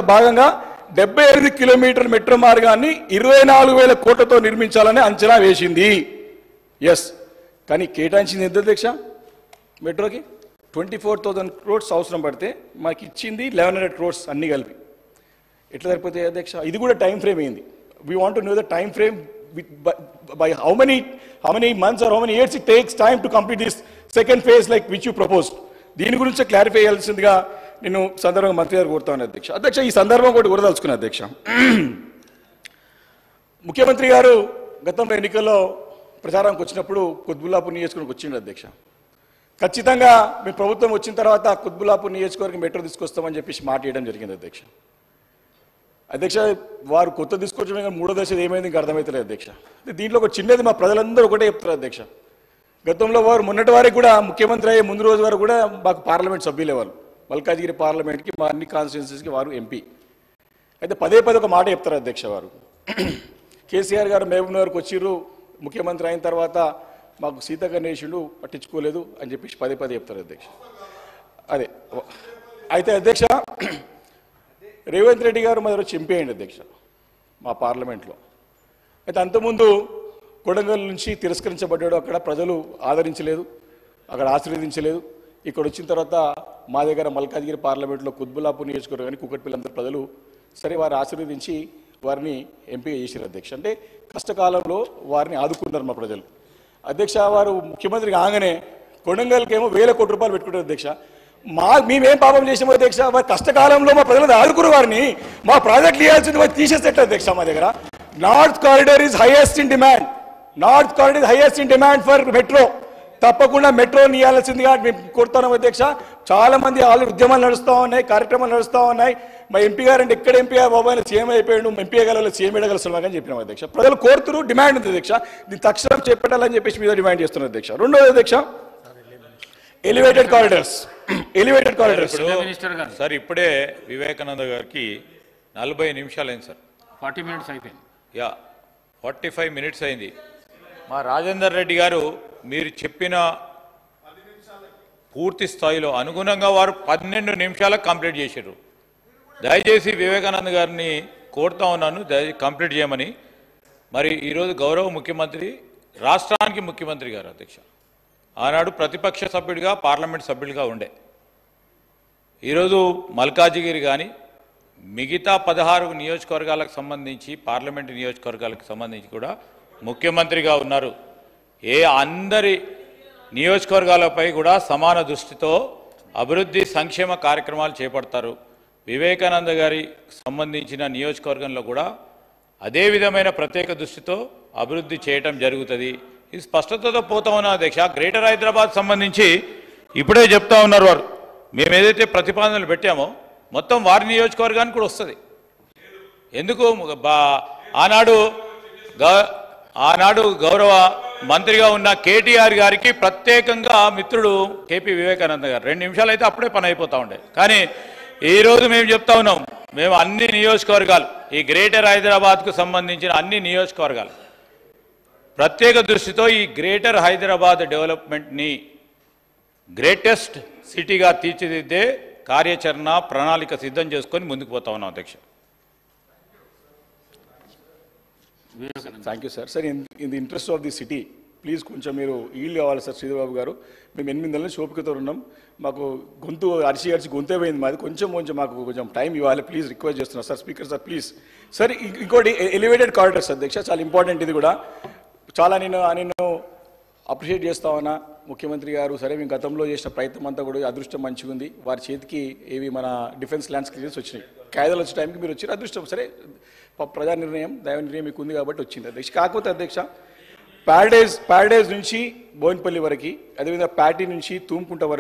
భాగంగా డెబ్బై ఎనిమిది కిలోమీటర్ల మెట్రో మార్గాన్ని ఇరవై నాలుగు వేల కోట్లతో నిర్మించాలని అంచనా వేసింది ఎస్ కానీ కేటాయించింది ఎంత అధ్యక్ష మెట్రోకి ట్వంటీ ఫోర్ థౌజండ్ క్రోడ్స్ అవసరం పడితే మాకు ఇచ్చింది లెవెన్ హండ్రెడ్ క్రోడ్స్ అన్ని కలిపి ఎట్లా సరిపోతాయి అధ్యక్ష ఇది కూడా టైం ఫ్రేమ్ అయింది we want know the time frame by how many how many months or how many years it takes time to complete this second phase like which you propose దీని గురించి క్లారిఫై చేయాల్సిందిగా నేను సందర్భంగా మంత్రి గారు కోరుతాను అధ్యక్ష అధ్యక్ష ఈ సందర్భం కూడా కోరదలుచుకున్నాను అధ్యక్ష ముఖ్యమంత్రి గారు గతంలో ఎన్నికల్లో ప్రచారానికి వచ్చినప్పుడు కుత్బుల్లాపూర్ నియోజకవర్గం వచ్చిండు అధ్యక్ష ఖచ్చితంగా మీ ప్రభుత్వం వచ్చిన తర్వాత కుత్బుల్లాపూర్ నియోజకవర్గం మెట్రో తీసుకొస్తామని చెప్పేసి మాట వేయడం జరిగింది అధ్యక్ష అధ్యక్ష వారు కొత్త తీసుకొచ్చడం కానీ మూడో దశ ఏమైంది ఇంకా అర్థమవుతలేదు అధ్యక్ష దీంట్లో ఒక చిన్నది మా ప్రజలందరూ ఒకటే చెప్తారు అధ్యక్ష గతంలో వారు మొన్నటి వారికి కూడా ముఖ్యమంత్రి అయ్యే ముందు రోజు వరకు కూడా మాకు పార్లమెంట్ సభ్యులే వారు మల్కాజ్గిరి పార్లమెంట్కి మా అన్ని కాన్స్టిట్యున్సీస్కి వారు ఎంపీ అయితే పదే పదే ఒక మాట చెప్తారు అధ్యక్ష వారు కేసీఆర్ గారు మహబూబ్ నగర్కి వచ్చిర్రు ముఖ్యమంత్రి అయిన తర్వాత మాకు సీత గణేశుడు పట్టించుకోలేదు అని చెప్పేసి పదే పదే చెప్తారు అధ్యక్ష అదే అయితే అధ్యక్ష రేవంత్ రెడ్డి గారు మొదలు చింపేయండి అధ్యక్ష మా పార్లమెంట్లో అయితే అంతకుముందు కొడంగల్ నుంచి తిరస్కరించబడ్డాడు అక్కడ ప్రజలు ఆదరించలేదు అక్కడ ఆశీర్వదించలేదు ఇక్కడ వచ్చిన తర్వాత మా దగ్గర మల్కాజ్గిరి పార్లమెంట్లో కుత్బులాపూర్ నియోజకవర్గానికి కుక్కట్పల్లి ప్రజలు సరే వారు ఆశీర్వదించి వారిని ఎంపిక చేశారు అధ్యక్ష అంటే కష్టకాలంలో వారిని ఆదుకున్నారు మా ప్రజలు అధ్యక్ష వారు ముఖ్యమంత్రి కాగానే కొడంగల్కేమో వేల కోట్ల రూపాయలు పెట్టుకుంటారు అధ్యక్ష మా మేమేం పాపం చేసామో అధ్యక్ష వారి కష్టకాలంలో మా ప్రజలు ఆదుకురు వారిని మా ప్రాజెక్టులు ఇవ్వాల్సింది వారు తీసేసేట అధ్యక్ష మా దగ్గర north corridor is highest in demand north corridor is highest in demand for metro తప్పకుండా మెట్రో ఇవ్వాల్సిందిగా మేము కోరుతున్నాం అధ్యక్ష చాలా మంది ఆల్రెడీ ఉద్యమాలు నడుస్తూ ఉన్నాయి కార్యక్రమాలు నడుస్తూ ఉన్నాయి మా ఎంపీ గారు అంటే ఎక్కడ ఎంపీ బాబు ఆయన సీఎం అయిపోయాడు ఎంపీ గల సీఎం ఎడగలుస్తున్నాం అని చెప్పినాం అధ్యక్ష ప్రజలు కోరుతురు డిమాండ్ ఉంది అధ్యక్ష దీన్ని తక్షణం చేపట్టాలని చెప్పేసి మీద డిమాండ్ చేస్తున్నారు అధ్యక్ష రెండోది అధ్యక్ష ఎలివేటెడ్ కారిడార్స్ ఎలివేటెడ్ కారిడార్స్ ఇప్పుడు మినిస్టర్ గారు. సార్ ఇప్పుడే వివేకానంద గారికి నలభై నిమిషాలు అయింది సార్ ఫార్టీ మినిట్స్ అయిపోయింది యా ఫార్టీ ఫైవ్ మినిట్స్ అయింది మా రాజేందర్ రెడ్డి గారు మీరు చెప్పిన పూర్తి స్థాయిలో అనుగుణంగా వారు పన్నెండు నిమిషాలకు కంప్లీట్ చేశారు దయచేసి వివేకానంద గారిని కోరుతా ఉన్నాను దయ కంప్లీట్ చేయమని మరి ఈరోజు గౌరవ ముఖ్యమంత్రి రాష్ట్రానికి ముఖ్యమంత్రి గారు అధ్యక్ష ఆనాడు ప్రతిపక్ష సభ్యుడిగా పార్లమెంట్ సభ్యుడిగా ఉండే ఈరోజు మల్కాజిగిరి కానీ మిగతా పదహారు నియోజకవర్గాలకు సంబంధించి పార్లమెంటు నియోజకవర్గాలకు సంబంధించి కూడా ముఖ్యమంత్రిగా ఉన్నారు ఏ అందరి నియోజకవర్గాలపై కూడా సమాన దృష్టితో అభివృద్ధి సంక్షేమ కార్యక్రమాలు చేపడతారు వివేకానంద గారి సంబంధించిన నియోజకవర్గంలో కూడా అదే విధమైన ప్రత్యేక దృష్టితో అభివృద్ధి చేయటం జరుగుతుంది ఇది స్పష్టతతో పోతా ఉన్నా అధ్యక్ష గ్రేటర్ హైదరాబాద్ సంబంధించి ఇప్పుడే చెప్తా ఉన్నారు వారు మేము ఏదైతే ప్రతిపాదనలు పెట్టామో మొత్తం వారి నియోజకవర్గానికి కూడా వస్తుంది ఎందుకు బా ఆనాడు గ- ఆనాడు గౌరవ మంత్రిగా ఉన్న కేటీఆర్ గారికి ప్రత్యేకంగా మిత్రుడు కేపీ వివేకానంద గారు రెండు నిమిషాలు అయితే అప్పుడే పని అయిపోతా ఉండే కానీ ఈ రోజు మేము చెప్తా ఉన్నాం మేము అన్ని నియోజకవర్గాలు ఈ గ్రేటర్ హైదరాబాద్కు సంబంధించిన అన్ని నియోజకవర్గాలు ప్రత్యేక దృష్టితో ఈ గ్రేటర్ హైదరాబాద్ డెవలప్మెంట్ని గ్రేటెస్ట్ సిటీగా తీర్చిదిద్దే కార్యాచరణ ప్రణాళిక సిద్ధం చేసుకొని ముందుకు పోతా ఉన్నాం అధ్యక్ష thank you sir sir in in the interest of the city please కొంచెం మీరు ఈళ్ళు కావాలి సార్ శ్రీధర్బాబు గారు మేము ఎనిమిది నెలల నుంచి ఓపికతో ఉన్నాం మాకు గొంతు అరిచి అరిచి గొంతే పోయింది మాది కొంచెం కొంచెం మాకు కొంచెం టైం ఇవ్వాలి ప్లీజ్ రిక్వెస్ట్ చేస్తున్నాం sir speaker sir please sir ఇ- ఇంకోటి ఎలివేటెడ్ కారిడార్స్ అధ్యక్ష చాలా ఇంపార్టెంట్ ఇది కూడా చాలా నేను నేను అప్రిషియేట్ చేస్తా ఉన్నా ముఖ్యమంత్రి గారు సరే మేము గతంలో చేసిన ప్రయత్నం అంతా కూడా అదృష్టం మంచిగా ఉంది వారి చేతికి ఏవి మన డిఫెన్స్ ల్యాండ్స్ క్లియర్స్ వచ్చినాయి కాయిదాలు వచ్చే టైంకి మీరు వచ్చారు అదృష్టం సరే ప- ప్రజా నిర్ణయం దైవ నిర్ణయం మీకు ఉంది కాబట్టి వచ్చింది అధ్యక్ష కాకపోతే అధ్యక్ష ప్యారడైజ్ ప్యారడైజ్ నుంచి బోయినపల్లి వరకు అదేవిధంగా ప్యాటీ నుంచి తూముకుంట వరకు